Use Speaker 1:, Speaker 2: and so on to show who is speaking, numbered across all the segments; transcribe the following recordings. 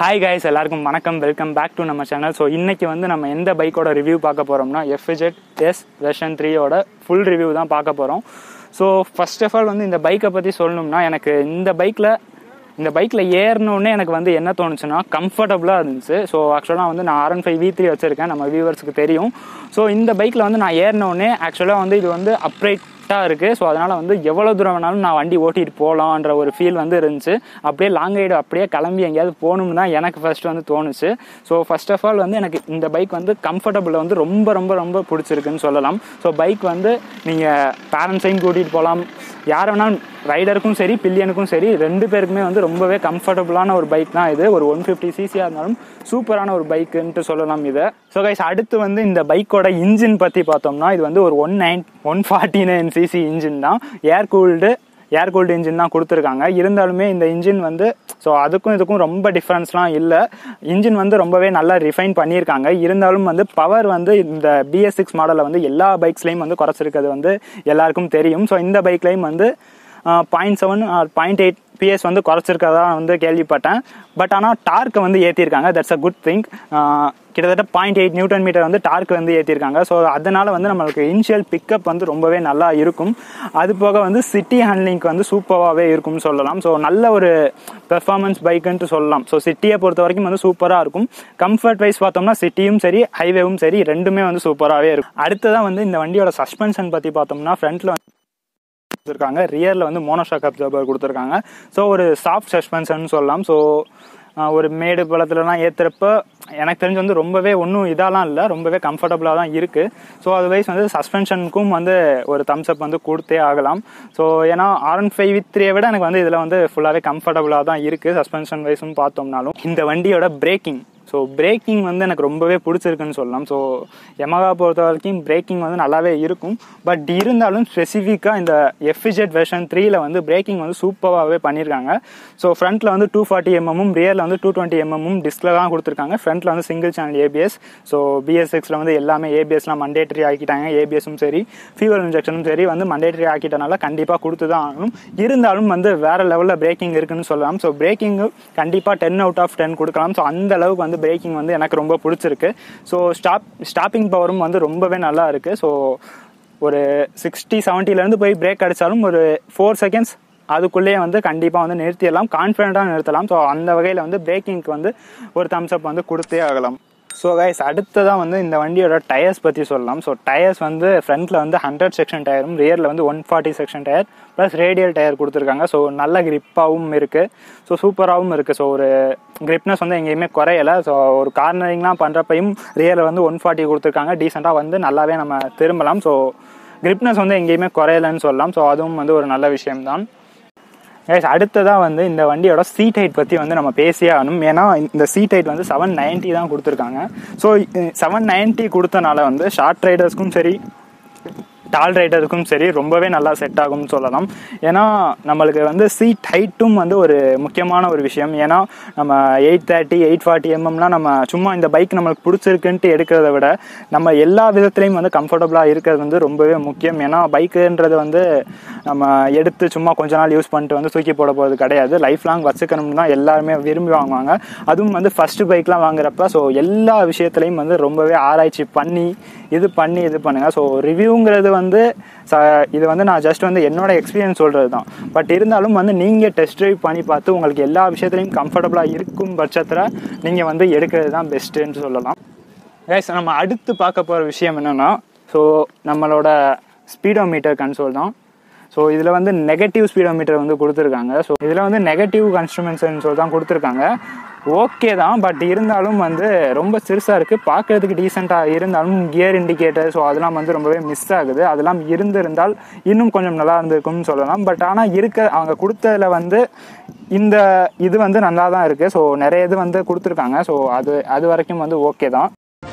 Speaker 1: Hi guys எல்லாருக்கும் வணக்கம் welcome back to நம்ம சேனல் ஸோ இன்னைக்கு வந்து நம்ம எந்த பைக்கோட ரிவ்யூ பார்க்க போகிறோம்னா எஃப்ஜெட் எஸ் வெர்ஷன் த்ரீயோட ஃபுல் ரிவ்யூ தான் பார்க்க போகிறோம் ஸோ ஃபர்ஸ்ட் ஆஃப் ஆல் வந்து இந்த பைக்கை பற்றி சொல்லணும்னா எனக்கு இந்த பைக்கில் இந்த பைக்கில் ஏறினோடனே எனக்கு வந்து என்ன தோணுச்சுன்னா கம்ஃபர்டபுளாக இருந்துச்சு ஸோ ஆக்சுவலாக வந்து நான் ஆர்என் ஃபைவ் வி த்ரீ வச்சுருக்கேன் நம்ம வியூவர்ஸுக்கு தெரியும் ஸோ இந்த பைக்கில் வந்து நான் ஏறினோடனே ஆக்சுவலாக வந்து இது வந்து அப்ரைட்டாக இருக்குது ஸோ அதனால் வந்து எவ்வளோ தூரம் வேணாலும் நான் வண்டி ஓட்டிகிட்டு போகலான்ற ஒரு ஃபீல் வந்து இருந்துச்சு அப்படியே லாங் ரைடு அப்படியே கிளம்பி எங்கேயாவது போகணும்னு தான் எனக்கு ஃபர்ஸ்ட் வந்து தோணுச்சு ஸோ ஃபர்ஸ்ட் ஆஃப் ஆல் வந்து எனக்கு இந்த பைக் வந்து கம்ஃபர்டபுள் வந்து ரொம்ப ரொம்ப ரொம்ப பிடிச்சிருக்குன்னு சொல்லலாம் ஸோ பைக் வந்து நீங்கள் பேரண்ட்ஸையும் கூட்டிகிட்டு போகலாம் யார் வேணாலும் ரைடருக்கும் சரி பில்லியனுக்கும் சரி ரெண்டு பேருக்குமே வந்து ரொம்பவே கம்ஃபர்டபுளான ஒரு பைக் தான் இது ஒரு ஒன் ஃபிஃப்டி சிசியாக இருந்தாலும் சூப்பரான ஒரு பைக்குன்ட்டு சொல்லலாம் இதை ஸோ கைஸ் அடுத்து வந்து இந்த பைக்கோட இன்ஜின் பற்றி பார்த்தோம்னா இது வந்து ஒரு one nine one forty nine CC engine தான் air cooled air cooled engine தான் கொடுத்துருக்காங்க இருந்தாலுமே இந்த இன்ஜின் வந்து ஸோ அதுக்கும் இதுக்கும் ரொம்ப டிஃப்ரென்ஸ்லாம் இல்லை இன்ஜின் வந்து ரொம்பவே நல்லா ரிஃபைன் பண்ணியிருக்காங்க இருந்தாலும் வந்து பவர் வந்து இந்த பிஎஸ் சிக்ஸ் மாடலில் வந்து எல்லா பைக்ஸ்லையும் வந்து குறைச்சிருக்கிறது வந்து எல்லாருக்கும் தெரியும் ஸோ இந்த பைக்லையும் வந்து point seven point eight PS வந்து குறைச்சிருக்கதா வந்து கேள்விப்பட்டேன் பட் ஆனால் டார்க்கை வந்து ஏற்றிருக்காங்க தட்ஸ் அ குட் திங் கிட்டத்தட்ட பாயிண்ட் எயிட் நியூட்டன் மீட்டர் வந்து டார்க் வந்து ஏற்றிருக்காங்க ஸோ அதனால வந்து நம்மளுக்கு இனிஷியல் பிக்கப் வந்து ரொம்பவே நல்லா இருக்கும் அது போக வந்து சிட்டி ஹேண்ட்லிங்க்கு வந்து சூப்பராகவே இருக்கும்னு சொல்லலாம் ஸோ நல்ல ஒரு பெர்ஃபார்மன்ஸ் பைக்குன்ட்டு சொல்லலாம் ஸோ சிட்டியை பொறுத்த வரைக்கும் வந்து சூப்பராக இருக்கும் கம்ஃபர்ட் வைஸ் பார்த்தோம்னா சிட்டியும் சரி ஹைவேவும் சரி ரெண்டுமே வந்து சூப்பராகவே இருக்கும் அடுத்ததான் வந்து இந்த வண்டியோட சஸ்பென்ஷன் பற்றி பார்த்தோம்னா ஃப்ரண்ட்டில் கொடுத்துருக்காங்க ரியரில் வந்து மோனோஷாக் அப்சர்வர் கொடுத்துருக்காங்க ஸோ ஒரு சாஃப்ட் சஸ்பென்ஷன் சொல்லலாம் ஸோ ஒரு மேடு பழத்துலலாம் ஏற்றுறப்ப எனக்கு தெரிஞ்சு வந்து ரொம்பவே ஒன்றும் இதெல்லாம் இல்லை ரொம்பவே கம்ஃபர்டபுளாக தான் இருக்குது ஸோ அதுவைஸ் வந்து சஸ்பென்ஷனுக்கும் வந்து ஒரு தம்ஸ் அப் வந்து கொடுத்தே ஆகலாம் ஸோ ஏன்னா ஆர் ஒன் ஃபைவ் வித் த்ரீயை விட எனக்கு வந்து இதில் வந்து ஃபுல்லாகவே கம்ஃபர்டபுளாக தான் இருக்குது சஸ்பென்ஷன் வைஸும் பார்த்தோம்னாலும் இந்த வண்டியோட பிரேக்கிங் ஸோ பிரேக்கிங் வந்து எனக்கு ரொம்பவே பிடிச்சிருக்குன்னு சொல்லலாம் ஸோ எமகா பொறுத்த வரைக்கும் பிரேக்கிங் வந்து நல்லாவே இருக்கும் பட் இருந்தாலும் ஸ்பெசிஃபிக்காக இந்த எஃபிஜெட் வெர்ஷன் த்ரீல வந்து பிரேக்கிங் வந்து சூப்பராகவே பண்ணியிருக்காங்க ஸோ ஃப்ரண்ட்டில் வந்து டூ ஃபார்ட்டி எம்எம்மும் ரியரில் வந்து டூ டுவெண்ட்டி எம்எம்மும் டிஸ்கில் தான் கொடுத்துருக்காங்க ஃப்ரண்ட்டில் வந்து சிங்கிள் சேனல் ஏபிஎஸ் ஸோ பிஎஸ்எக்ஸில் வந்து எல்லாமே ஏபிஎஸ்லாம் மண்டேட்டரி ஆக்கிட்டாங்க ஏபிஎஸும் சரி ஃபியூவல் இன்ஜெக்ஷனும் சரி வந்து மண்டேட்டரி ஆக்கிட்டனால கண்டிப்பாக கொடுத்து தான் ஆகணும் இருந்தாலும் வந்து வேறு லெவலில் பிரேக்கிங் இருக்குன்னு சொல்லலாம் ஸோ பிரேக்கிங் கண்டிப்பாக டென் அவுட் ஆஃப் டென் கொடுக்கலாம் ஸோ அந்த அளவுக்கு வந்து பிரேக்கிங் வந்து எனக்கு ரொம்ப பிடிச்சிருக்கு ஸோ ஸ்டாப் ஸ்டாப்பிங் பவரும் வந்து ரொம்பவே நல்லா இருக்குது ஸோ ஒரு சிக்ஸ்டி செவன்ட்டிலேருந்து போய் பிரேக் அடித்தாலும் ஒரு ஃபோர் செகண்ட்ஸ் அதுக்குள்ளேயே வந்து கண்டிப்பாக வந்து நிறுத்திடலாம் கான்ஃபிடண்ட்டாக நிறுத்தலாம் ஸோ அந்த வகையில் வந்து பிரேக்கிங்க்கு வந்து ஒரு தம்ஸ் அப் வந்து கொடுத்தே ஆகலாம் ஸோ கைஸ் அடுத்ததான் வந்து இந்த வண்டியோட டயர்ஸ் பற்றி சொல்லலாம் ஸோ டயர்ஸ் வந்து ஃப்ரண்ட்டில் வந்து ஹண்ட்ரட் செக்ஷன் டயரும் ரியரில் வந்து one forty section tyre plus radial tyre கொடுத்துருக்காங்க ஸோ நல்ல கிரிப்பாகவும் இருக்குது ஸோ சூப்பராகவும் இருக்குது ஸோ ஒரு கிரிப்னஸ் வந்து எங்கேயுமே குறையலை ஸோ ஒரு கார்னரிங்லாம் பண்ணுறப்பையும் ரியரில் வந்து ஒன் ஃபார்ட்டி கொடுத்துருக்காங்க டீசெண்டாக வந்து நல்லாவே நம்ம திரும்பலாம் ஸோ கிரிப்னஸ் வந்து எங்கேயுமே குறையலைன்னு சொல்லலாம் ஸோ அதுவும் வந்து ஒரு நல்ல விஷயம்தான் கைஸ் அடுத்ததாக வந்து இந்த வண்டியோட சீட் ஹைட் பற்றி வந்து நம்ம பேசியே ஆகணும் ஏன்னா இந்த சீட் ஹைட் வந்து செவன் நைன்ட்டி தான் கொடுத்துருக்காங்க ஸோ செவன் நைன்ட்டி கொடுத்தனால வந்து ஷார்ட் ரைடர்ஸ்க்கும் சரி டால் ரைடருக்கும் சரி ரொம்பவே நல்லா செட் ஆகும்னு சொல்லலாம் ஏன்னா நம்மளுக்கு வந்து சீட் ஹைட்டும் வந்து ஒரு முக்கியமான ஒரு விஷயம் ஏன்னா நம்ம எயிட் தேர்ட்டி எயிட் ஃபார்ட்டி எம்எம்லாம் நம்ம சும்மா இந்த பைக் நம்மளுக்கு பிடிச்சிருக்குன்ட்டு எடுக்கிறத விட நம்ம எல்லா விதத்துலையும் வந்து கம்ஃபர்டபுளாக இருக்கிறது வந்து ரொம்பவே முக்கியம் ஏன்னா பைக்குன்றது வந்து நம்ம எடுத்து சும்மா கொஞ்ச நாள் யூஸ் பண்ணிட்டு வந்து தூக்கி போட போகிறது கிடையாது லைஃப் லாங் வச்சுக்கணும்னு தான் எல்லாருமே விரும்பி வாங்குவாங்க அதுவும் வந்து ஃபஸ்ட்டு பைக்லாம் வாங்குறப்ப ஸோ எல்லா விஷயத்துலையும் வந்து ரொம்பவே ஆராய்ச்சி பண்ணி இது பண்ணி இது பண்ணுங்கள் ஸோ ரிவ்யூங்கிறது வந்து ச இது வந்து நான் ஜஸ்ட் வந்து என்னோட எக்ஸ்பீரியன்ஸ் சொல்கிறது தான் பட் இருந்தாலும் வந்து நீங்கள் டெஸ்ட் ட்ரைவ் பண்ணி பார்த்து உங்களுக்கு எல்லா விஷயத்துலையும் கம்ஃபர்டபுளாக இருக்கும் பட்சத்தில் நீங்கள் வந்து எடுக்கிறது தான் பெஸ்ட்டுன்னு சொல்லலாம் கைஸ் நம்ம அடுத்து பார்க்க போகிற விஷயம் என்னென்னா ஸோ நம்மளோட ஸ்பீடோமீட்டர் கன்சோல் தான் ஸோ இதில் வந்து நெகட்டிவ் ஸ்பீடோமீட்டர் வந்து கொடுத்துருக்காங்க ஸோ இதில் வந்து நெகட்டிவ் கன்ஸ்ட்ருமெண்ட்ஸ்னு சொல்லி தான் கொடுத்துருக்காங்க ஓகே தான் பட் இருந்தாலும் வந்து ரொம்ப சிறுசாக இருக்குது பார்க்குறதுக்கு டீசெண்டாக இருந்தாலும் கியர் இண்டிகேட்டர் ஸோ அதெல்லாம் வந்து ரொம்பவே மிஸ் ஆகுது அதெல்லாம் இருந்திருந்தால் இன்னும் கொஞ்சம் நல்லா இருந்திருக்கும்னு சொல்லலாம் பட் ஆனால் இருக்க அவங்க கொடுத்ததில் வந்து இந்த இது வந்து நல்லா தான் இருக்குது ஸோ நிறைய இது வந்து கொடுத்துருக்காங்க ஸோ அது அது வரைக்கும் வந்து ஓகே தான்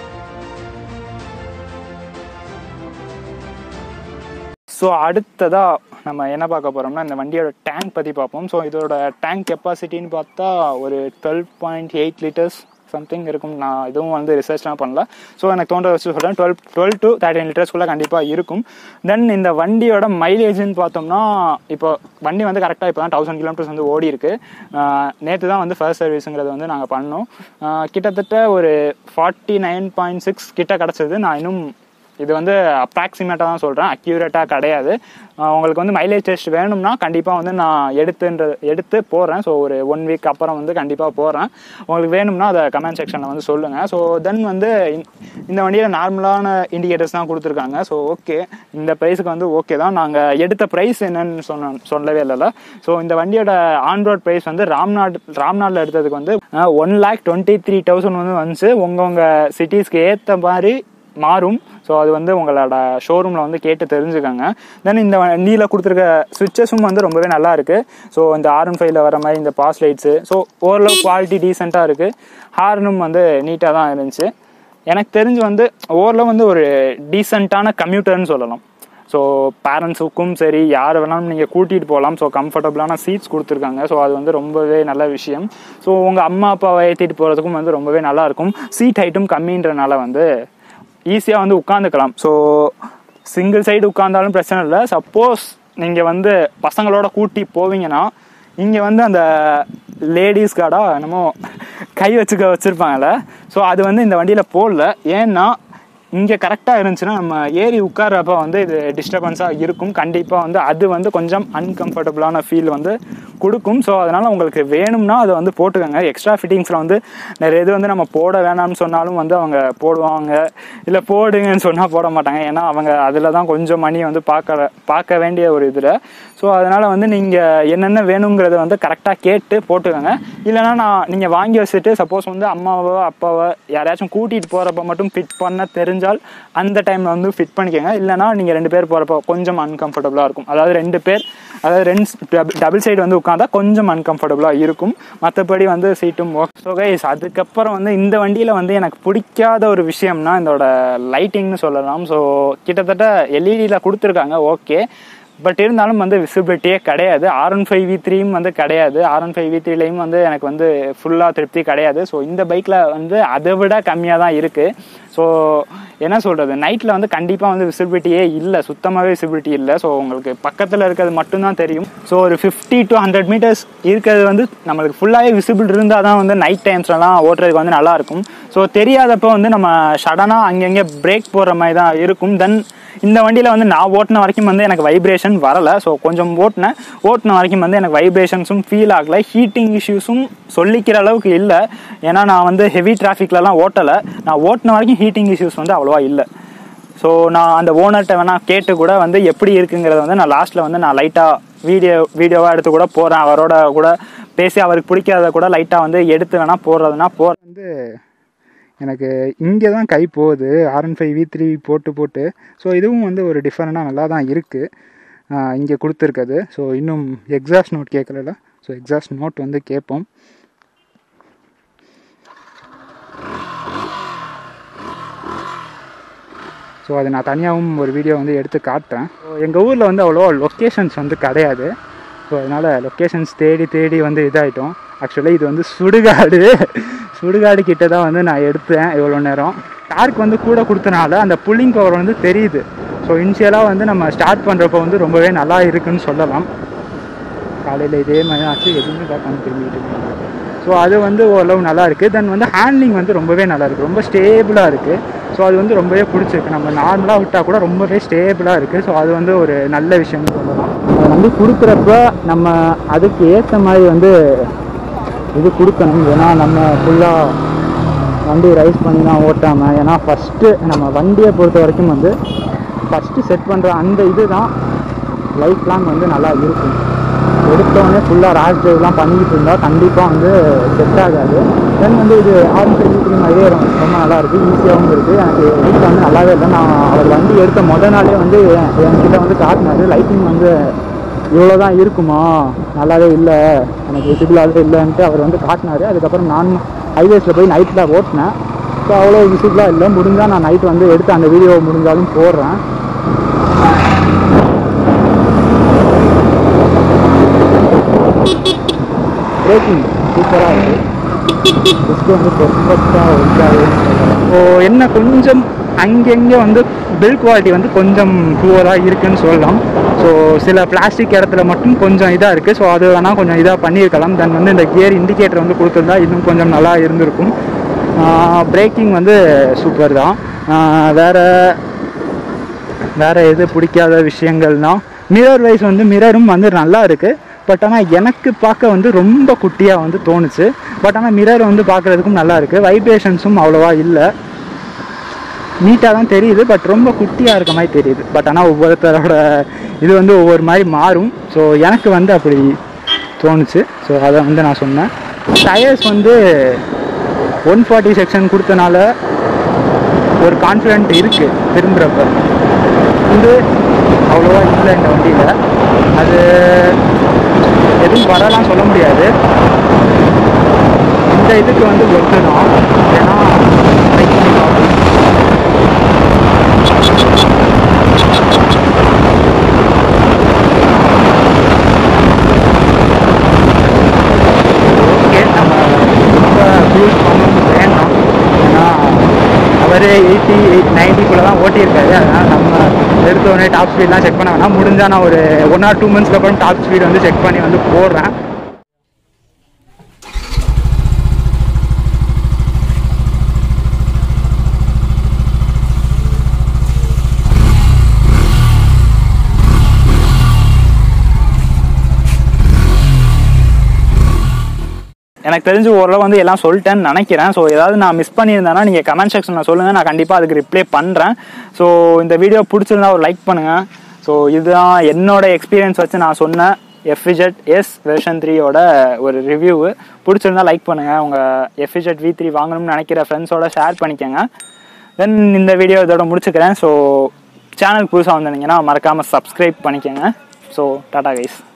Speaker 1: ஸோ அடுத்ததாக நம்ம என்ன பார்க்க போகிறோம்னா இந்த வண்டியோட டேங்க் பற்றி பார்ப்போம் ஸோ இதோட டேங்க் கெப்பாசிட்டின்னு பார்த்தா ஒரு twelve point eight litres something இருக்கும் நான் இதுவும் வந்து ரிசர்ச்லாம் பண்ணல ஸோ எனக்கு தோன்ற வச்சு சொல்கிறேன் டுவெல் டுவெல் டு தேர்ட்டின் லிட்டர்ஸ்க்குள்ளே கண்டிப்பாக இருக்கும் தென் இந்த வண்டியோட மைலேஜ்னு பார்த்தோம்னா இப்போ வண்டி வந்து கரெக்டாக இப்போ தான் தௌசண்ட் கிலோமீட்டர்ஸ் வந்து ஓடி இருக்கு நேற்று தான் வந்து ஃபர்ஸ்ட் சர்வீஸுங்கிறது வந்து நாங்கள் பண்ணோம் ஆஹ் கிட்டத்தட்ட ஒரு ஃபார்ட்டி நைன் பாயிண்ட் சிக்ஸ் கிட்ட கிடச்சது நான் இன்னும் இது வந்து அப்ராக்சிமேட்டாக தான் சொல்கிறேன் அக்யூரேட்டாக கிடையாது ஆஹ் உங்களுக்கு வந்து மைலேஜ் டெஸ்ட் வேணும்னா கண்டிப்பாக வந்து நான் எடுத்துன்ற எடுத்து போடுறேன் ஸோ ஒரு ஒன் வீக் அப்புறம் வந்து கண்டிப்பாக போடுறேன் உங்களுக்கு வேணும்னா அதை கமெண்ட் செக்ஷனில் வந்து சொல்லுங்கள் ஸோ தென் வந்து இந்த- இந்த வண்டியில் நார்மலான இண்டிகேட்டர்ஸ் தான் கொடுத்துருக்காங்க ஸோ ஓகே இந்த ப்ரைஸுக்கு வந்து ஓகே தான் நாங்கள் எடுத்த ப்ரைஸ் என்னன்னு சொன்ன சொல்லவே இல்லைல்ல ஸோ இந்த வண்டியோட ஆன்ரோட் ப்ரைஸ் வந்து ராம்நாட் ராம்நாட்டில் எடுத்ததுக்கு வந்து one lakh twenty three thousand வந்து வந்துச்சு உங்கள் உங்கள் சிட்டிஸ்க்கு ஏற்ற மாதிரி மாறும் ஸோ அது வந்து உங்களோட ஷோரூமில் வந்து கேட்டு தெரிஞ்சுக்கோங்க தென் இந்த வண்டியில் கொடுத்துருக்க சுவிச்சஸும் வந்து ரொம்பவே நல்லா இருக்கு ஸோ இந்த ஆர் ஒன் ஃபைவ்ல வர மாதிரி இந்த பாஸ் லைட்ஸு ஸோ ஓரளவு குவாலிட்டி டீசெண்டாக இருக்கு ஹார்னும் வந்து நீட்டாக தான் இருந்துச்சு எனக்கு தெரிஞ்சு வந்து ஓரளவு வந்து ஒரு டீசெண்டான கம்யூட்டர்னு சொல்லலாம் ஸோ பேரண்ட்ஸுக்கும் சரி யார் வேணாலும் நீங்கள் கூட்டிகிட்டு போகலாம் ஸோ கம்ஃபர்டபுளான சீட்ஸ் கொடுத்துருக்காங்க ஸோ அது வந்து ரொம்பவே நல்ல விஷயம் ஸோ உங்கள் அம்மா அப்பாவை ஏற்றிட்டு போகிறதுக்கும் வந்து ரொம்பவே நல்லா இருக்கும் சீட் ஹைட்டும் கம்மின்றனால வந்து ஈஸியாக வந்து உட்காந்துக்கலாம் ஸோ சிங்கிள் சைடு உட்காந்தாலும் பிரச்சனை இல்லை சப்போஸ் நீங்கள் வந்து பசங்களோட கூட்டி போவீங்கன்னா இங்கே வந்து அந்த லேடிஸ் கார்டா என்னமோ கை வச்சுக்க வச்சுருப்பாங்கல்ல ஸோ அது வந்து இந்த வண்டியில் போடல ஏன்னா இங்கே கரெக்டாக இருந்துச்சுன்னா நம்ம ஏறி உட்கார்றப்ப வந்து இது டிஸ்டர்பன்ஸாக இருக்கும் கண்டிப்பாக வந்து அது வந்து கொஞ்சம் அன்கம்ஃபர்டபுளான ஃபீல் வந்து கொடுக்கும் ஸோ அதனால் உங்களுக்கு வேணும்னா அதை வந்து போட்டுக்கோங்க எக்ஸ்ட்ரா ஃபிட்டிங்ஸில் வந்து நிறைய இது வந்து நம்ம போட வேணாம்னு சொன்னாலும் வந்து அவங்க போடுவாங்க இல்லை போடுங்கன்னு சொன்னால் போட மாட்டாங்க ஏன்னா அவங்க அதில் தான் கொஞ்சம் மணி வந்து பார்க்க பார்க்க வேண்டிய ஒரு இதில் ஸோ அதனால் வந்து நீங்கள் என்னென்ன வேணுங்கிறத வந்து கரெக்டாக கேட்டு போட்டுக்கோங்க இல்லைனா நான் நீங்கள் வாங்கி வச்சுட்டு சப்போஸ் வந்து அம்மாவோ அப்பாவோ யாரையாச்சும் கூட்டிகிட்டு போகிறப்ப மட்டும் ஃபிட் பண்ண தெரிஞ்சால் அந்த டைமில் வந்து ஃபிட் பண்ணிக்கோங்க இல்லைனா நீங்கள் ரெண்டு பேர் போகிறப்ப கொஞ்சம் அன்கம்ஃபர்டபுளாக இருக்கும் அதாவது ரெண்டு பேர் அதாவது ரெண்டு டபுள் சைடு வந்து உட்காந்தா கொஞ்சம் அன்கம்ஃபர்டபுளாக இருக்கும் மற்றபடி வந்து சீட்டும் ஒர்க் ஸோ கைஸ் அதுக்கப்புறம் வந்து இந்த வண்டியில் வந்து எனக்கு பிடிக்காத ஒரு விஷயம்னா இதோட லைட்டிங்னு சொல்லலாம் ஸோ கிட்டத்தட்ட எல்இடியில் கொடுத்துருக்காங்க ஓகே பட் இருந்தாலும் வந்து விசிபிலிட்டியே கிடையாது ஆர் ஒன் ஃபைவ் வி த்ரீயும் வந்து கிடையாது ஆர் ஒன் ஃபைவ் வி த்ரீலையும் வந்து எனக்கு வந்து ஃபுல்லாக திருப்தி கிடையாது ஸோ இந்த பைக்கில் வந்து அதை விட கம்மியாக தான் இருக்குது ஸோ என்ன சொல்கிறது நைட்டில் வந்து கண்டிப்பாக வந்து விசிபிலிட்டியே இல்லை சுத்தமாகவே விசிபிலிட்டி இல்லை ஸோ உங்களுக்கு பக்கத்தில் இருக்கிறது மட்டும்தான் தெரியும் ஸோ ஒரு ஃபிஃப்டி டு ஹண்ட்ரட் மீட்டர்ஸ் இருக்கிறது வந்து நம்மளுக்கு ஃபுல்லாகவே விசிபிள் இருந்தால் தான் வந்து நைட் டைம்ஸ்லலாம் ஓட்டுறதுக்கு வந்து நல்லாயிருக்கும் ஸோ தெரியாதப்போ வந்து நம்ம சடனாக அங்கங்கே பிரேக் போடுற மாதிரி தான் இருக்கும் தென் இந்த வண்டியில் வந்து நான் ஓட்டின வரைக்கும் வந்து எனக்கு வைப்ரேஷன் வரலை ஸோ கொஞ்சம் ஓட்டினேன் ஓட்டின வரைக்கும் வந்து எனக்கு வைப்ரேஷன்ஸும் ஃபீல் ஆகலை ஹீட்டிங் இஷ்யூஸும் சொல்லிக்கிற அளவுக்கு இல்லை ஏன்னா நான் வந்து ஹெவி டிராஃபிக்லலாம் ஓட்டலை நான் ஓட்டின வரைக்கும் ஹீட்டிங் இஷ்யூஸ் வந்து அவ்வளோவா இல்லை ஸோ நான் அந்த ஓனர்கிட்ட வேணால் கேட்டு கூட வந்து எப்படி இருக்குங்கிறத வந்து நான் லாஸ்ட்டில் வந்து நான் லைட்டாக வீடியோ வீடியோவாக எடுத்து கூட போகிறேன் அவரோட கூட பேசி அவருக்கு பிடிக்காத கூட லைட்டாக வந்து எடுத்து வேணால் போடுறதுனா போகிற வந்து எனக்கு இங்கே தான் கை போகுது R one five V three போட்டு போட்டு ஸோ இதுவும் வந்து ஒரு டிஃப்ரெண்ட்டாக நல்லா தான் இருக்குது இங்கே கொடுத்துருக்குது ஸோ இன்னும் எக்ஸாஸ்ட் நோட் கேட்கல ஸோ எக்ஸாஸ்ட் நோட் வந்து கேட்போம் ஸோ அது நான் தனியாகவும் ஒரு வீடியோ வந்து எடுத்து காட்டுறேன் ஸோ எங்கள் ஊரில் வந்து அவ்வளோ லொக்கேஷன்ஸ் வந்து கிடையாது ஸோ அதனால் லொக்கேஷன்ஸ் தேடி தேடி வந்து இதாகிட்டோம் ஆக்சுவலி இது வந்து சுடுகாடு சுடுகாடு கிட்ட தான் வந்து நான் எடுத்தேன் இவ்வளோ நேரம் டார்க் வந்து கூட கொடுத்தனால அந்த புல்லிங் பவர் வந்து தெரியுது ஸோ இனிஷியலாக வந்து நம்ம ஸ்டார்ட் பண்ணுறப்போ வந்து ரொம்பவே நல்லா இருக்குன்னு சொல்லலாம் காலையில் இதே மாதிரி ஆச்சு எதுவுமே பார்க்காம திரும்பிட்டு ஸோ அது வந்து ஓரளவு நல்லா இருக்குது தென் வந்து ஹேண்ட்லிங் வந்து ரொம்பவே நல்லா இருக்குது ரொம்ப ஸ்டேபிளாக இருக்குது ஸோ அது வந்து ரொம்பவே பிடிச்சிருக்கு நம்ம நார்மலாக விட்டால் கூட ரொம்பவே ஸ்டேபிளாக இருக்குது ஸோ அது வந்து ஒரு நல்ல விஷயம்னு சொல்லலாம் அது வந்து கொடுக்குறப்ப நம்ம அதுக்கு ஏற்ற மாதிரி வந்து இது கொடுக்கணும் ஏன்னா நம்ம ஃபுல்லாக வண்டி ரைஸ் பண்ணி தான் ஓட்டாமல் ஏன்னா ஃபஸ்ட்டு நம்ம வண்டியை பொறுத்த வரைக்கும் வந்து ஃபஸ்ட்டு செட் பண்ணுற அந்த இது தான் லைஃப் லாங் வந்து நல்லா இருக்கும் எடுத்தோடனே ஃபுல்லாக ராஷ் ட்ரைவ்லாம் பண்ணிக்கிட்டு இருந்தால் கண்டிப்பாக வந்து செட் ஆகாது தென் வந்து இது ஆரஞ்சு சர்வீஸ்க்கு மாதிரியே ரொம்ப ரொம்ப நல்லா இருக்குது ஈஸியாகவும் இருக்குது எனக்கு வீட்டில் வந்து நல்லாவே இல்லை நான் அவர் வண்டி எடுத்த மொதல் நாளே வந்து என் என்கிட்ட வந்து காட்டினாரு லைட்டிங் வந்து இவ்வளோ தான் இருக்குமா நல்லாவே இல்லை எனக்கு விசிபிளாகவே இல்லைன்ட்டு அவர் வந்து காட்டினாரு அதுக்கப்புறம் நான் ஹைவேஸில் போய் நைட்டில் ஓட்டினேன் ஸோ அவ்வளோ விசிபிளாக இல்லை முடிஞ்சால் நான் நைட் வந்து எடுத்து அந்த வீடியோ முடிஞ்சாலும் போடுறேன் பிரேக்கிங் சூப்பராக இருக்குது டிஸ்க் வந்து பெர்ஃபெக்டாக ஒர்க் ஆகுதுன்னு சொல்லலாம் ஸோ என்ன கொஞ்சம் அங்கங்கே வந்து பில் குவாலிட்டி வந்து கொஞ்சம் புவராக இருக்குன்னு சொல்லலாம் ஸோ சில பிளாஸ்டிக் இடத்துல மட்டும் கொஞ்சம் இதாக இருக்குது ஸோ அது வேணால் கொஞ்சம் இதாக பண்ணியிருக்கலாம் தென் வந்து இந்த கியர் இண்டிகேட்டர் வந்து கொடுத்துருந்தா இன்னும் கொஞ்சம் நல்லா இருந்திருக்கும் பிரேக்கிங் வந்து சூப்பர் தான் வேறு வேறு எது பிடிக்காத விஷயங்கள்னா மிரர் வைஸ் வந்து மிரரும் வந்து நல்லா இருக்குது பட் ஆனால் எனக்கு பார்க்க வந்து ரொம்ப குட்டியாக வந்து தோணுச்சு பட் ஆனால் மிரர் வந்து பார்க்குறதுக்கும் நல்லா இருக்குது வைப்ரேஷன்ஸும் அவ்வளோவா இல்லை நீட்டாக தான் தெரியுது பட் ரொம்ப குட்டியாக இருக்க மாதிரி தெரியுது பட் ஆனால் ஒவ்வொருத்தரோட இது வந்து ஒவ்வொரு மாதிரி மாறும் ஸோ எனக்கு வந்து அப்படி தோணுச்சு ஸோ அதை வந்து நான் சொன்னேன் டயர்ஸ் வந்து ஒன் ஃபார்ட்டி செக்ஷன் கொடுத்தனால ஒரு கான்ஃபிடென்ட் இருக்குது திரும்புகிறப்ப இது அவ்வளோவா இல்லை இந்த வண்டியில் அது எதுவும் வரலாம் சொல்ல முடியாது இந்த இதுக்கு வந்து ஒர்த்து தான் ஏன்னா try பண்ணி பார்ப்போம். ஓகே நம்ம ரொம்ப யூஸ் பண்ணணும் வேண்டாம் ஏன்னா அவரே எயிட்டி எயிட் நைன்ட்டிக்குள்ளே தான் ஓட்டியிருக்காரு அதனால் நம்ம எடுத்த உடனே டாப் ஸ்பீட்லாம் செக் பண்ண வேணாம் முடிஞ்சால் நான் ஒரு ஒன் ஆர் டூ மந்த்ஸ்க்கு அப்புறம் டாப் ஸ்பீட் வந்து செக் பண்ணி வந்து போடுறேன் எனக்கு தெரிஞ்சு ஓரளவு வந்து எல்லாம் சொல்லிட்டேன்னு நினைக்கிறேன் ஸோ ஏதாவது நான் மிஸ் பண்ணியிருந்தேன்னா நீங்கள் கமெண்ட் செக்ஷனில் சொல்லுங்கள் நான் கண்டிப்பாக அதுக்கு ரிப்ளை பண்ணுறேன் ஸோ இந்த வீடியோ பிடிச்சிருந்தா ஒரு லைக் பண்ணுங்கள் ஸோ இதுதான் என்னோட எக்ஸ்பீரியன்ஸ் வச்சு நான் சொன்னேன் எஃபிஜெட் எஸ் வெர்ஷன் த்ரீயோட ஒரு ரிவ்யூவு பிடிச்சிருந்தா லைக் பண்ணுங்கள் உங்கள் எஃபிஜெட் வி த்ரீ வாங்கணும்னு நினைக்கிற ஃப்ரெண்ட்ஸோட ஷேர் பண்ணிக்கோங்க தென் இந்த வீடியோ இதோட முடிச்சுக்கிறேன் ஸோ சேனல் புதுசாக வந்திருந்தீங்கன்னா மறக்காமல் சப்ஸ்கிரைப் பண்ணிக்கோங்க ஸோ டாடா கைஸ்